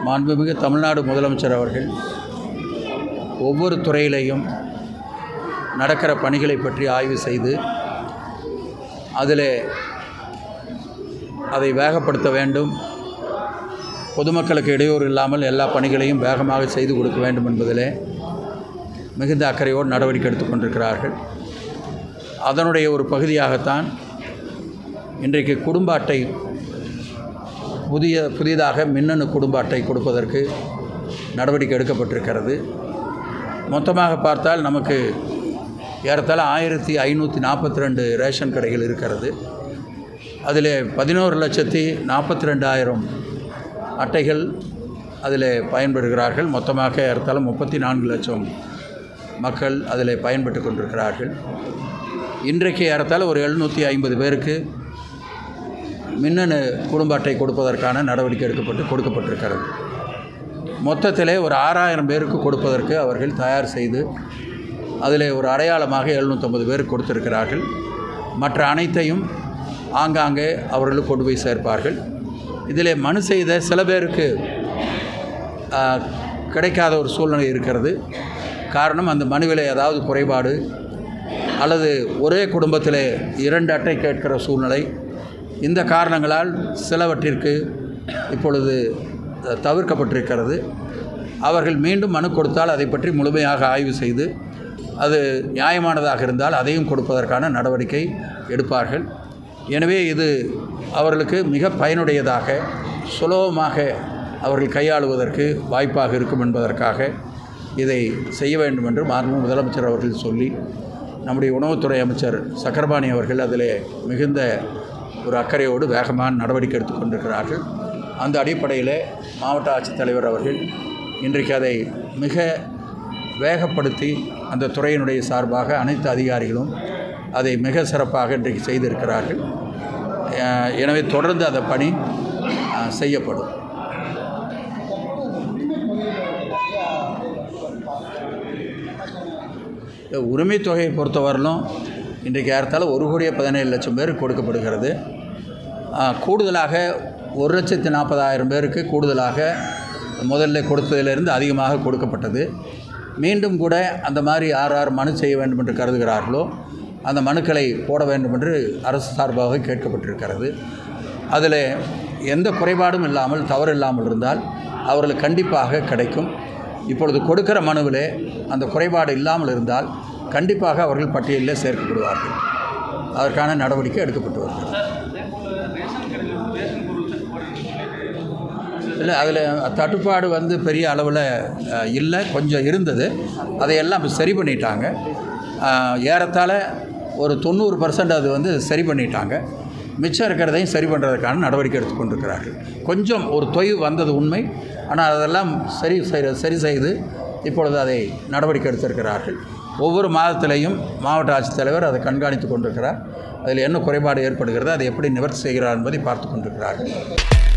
மாண்புமிகு தமிழ்நாடு முதலமைச்சர் அவர்கள் ஒவ்வொரு துறையிலையும் நடக்கிற பணிகளை பற்றி ஆய்வு செய்து அதில் அதை வேகப்படுத்த வேண்டும் பொதுமக்களுக்கு இடையூறு இல்லாமல் எல்லா பணிகளையும் வேகமாக செய்து கொடுக்க வேண்டும் என்பதிலே மிகுந்த அக்கறையோடு நடவடிக்கை எடுத்துக்கொண்டிருக்கிறார்கள் அதனுடைய ஒரு பகுதியாகத்தான் இன்றைக்கு குடும்ப அட்டை புதிய புதிதாக மின்னணு குடும்ப அட்டை கொடுப்பதற்கு நடவடிக்கை எடுக்கப்பட்டிருக்கிறது மொத்தமாக பார்த்தால் நமக்கு ஏறத்தாழ ஆயிரத்தி ஐநூற்றி நாற்பத்தி ரெண்டு ரேஷன் கடைகள் இருக்கிறது அதில் பதினோரு லட்சத்தி நாற்பத்தி ரெண்டாயிரம் அட்டைகள் அதில் பயன்பெறுகிறார்கள் மொத்தமாக ஏறத்தாழ முப்பத்தி நான்கு லட்சம் மக்கள் அதில் பயன்பெற்று கொண்டிருக்கிறார்கள் இன்றைக்கு ஏறத்தாழ ஒரு எழுநூற்றி ஐம்பது பேருக்கு மின்னணு குடும்ப அட்டை கொடுப்பதற்கான நடவடிக்கை எடுக்கப்பட்டு கொடுக்கப்பட்டிருக்கிறது மொத்தத்திலே ஒரு ஆறாயிரம் பேருக்கு கொடுப்பதற்கு அவர்கள் தயார் செய்து அதில் ஒரு அடையாளமாக எழுநூற்றம்பது பேர் கொடுத்திருக்கிறார்கள் மற்ற அனைத்தையும் ஆங்காங்கே அவர்களுக்கு கொண்டு போய் சேர்ப்பார்கள் இதில் மனு செய்த சில பேருக்கு ஆ, கிடைக்காத ஒரு சூழ்நிலை இருக்கிறது காரணம் அந்த மனுவில் ஏதாவது குறைபாடு அல்லது ஒரே குடும்பத்தில் இரண்டு அட்டை கேட்கிற சூழ்நிலை இந்த காரணங்களால் சிலவற்றிற்கு இப்பொழுது அஹ், தவிர்க்கப்பட்டிருக்கிறது அவர்கள் மீண்டும் மனு கொடுத்தால் அதை பற்றி முழுமையாக ஆய்வு செய்து அது நியாயமானதாக இருந்தால் அதையும் கொடுப்பதற்கான நடவடிக்கை எடுப்பார்கள் எனவே இது அவர்களுக்கு மிக பயனுடையதாக சுலபமாக அவர்கள் கையாளுவதற்கு வாய்ப்பாக இருக்கும் என்பதற்காக இதை செய்ய வேண்டும் என்று மாண்பு முதலமைச்சர் அவர்கள் சொல்லி நம்முடைய உணவுத்துறை அமைச்சர் சக்கரபாணி அவர்கள் அதில் மிகுந்த ஒரு அக்கறையோடு வேகமான நடவடிக்கை எடுத்துக்கொண்டிருக்கிறார்கள் அந்த அடிப்படையில் மாவட்ட ஆட்சித்தலைவர் அவர்கள் இன்றைக்கு அதை மிக வேகப்படுத்தி அந்த துறையினுடைய சார்பாக அனைத்து அதிகாரிகளும் அதை மிக சிறப்பாக இன்றைக்கு செய்திருக்கிறார்கள் அஹ் எனவே தொடர்ந்து அந்த பணி அஹ், செய்யப்படும் இந்த உரிமை தொகையை பொறுத்தவரையிலும் இன்றைக்கு ஏறத்தாழ ஒரு கோடியே பதினேழு லட்சம் பேருக்கு கொடுக்கப்படுகிறது ஆஹ், கூடுதலாக ஒரு லட்சத்தி நாற்பதாயிரம் பேருக்கு கூடுதலாக முதல்ல கொடுத்ததிலிருந்து அதிகமாக கொடுக்கப்பட்டது மீண்டும் கூட அந்த மாதிரி யார் யார் மனு செய்ய வேண்டும் என்று கருதுகிறார்களோ அந்த மனுக்களை போட வேண்டும் என்று அரசு சார்பாக கேட்கப்பட்டிருக்கிறது அதில் எந்த குறைபாடும் இல்லாமல் தவறு இல்லாமல் இருந்தால் அவர்களுக்கு கண்டிப்பாக கிடைக்கும் இப்பொழுது கொடுக்கிற மனுவிலே அந்த குறைபாடு இல்லாமல் இருந்தால் கண்டிப்பாக அவர்கள் பட்டியலில் சேர்க்கப்படுவார்கள் அதற்கான நடவடிக்கை எடுக்கப்பட்டு வருகிறது இல்லை அதில் தட்டுப்பாடு வந்து பெரிய அளவில் அஹ், இல்லை கொஞ்சம் இருந்தது அதையெல்லாம் இப்போ சரி பண்ணிட்டாங்க அஹ், ஏறத்தாழ ஒரு தொண்ணூறு பர்சன்ட் அது வந்து சரி பண்ணிட்டாங்க மிச்சம் இருக்கிறதையும் சரி பண்ணுறதுக்கான நடவடிக்கை எடுத்துக்கொண்டிருக்கிறார்கள் கொஞ்சம் ஒரு தொய்வு வந்தது உண்மை ஆனால் அதெல்லாம் சரி செய்ய- சரி செய்து இப்பொழுது அதை நடவடிக்கை எடுத்திருக்கிறார்கள் ஒவ்வொரு மாதத்திலையும் மாவட்ட ஆட்சித்தலைவர் அதை கண்காணித்து கொண்டிருக்கிறார் அதில் என்ன குறைபாடு ஏற்படுகிறது அதை எப்படி நிவர்த்தி செய்கிறார் என்பதை பார்த்து கொண்டிருக்கிறார்கள்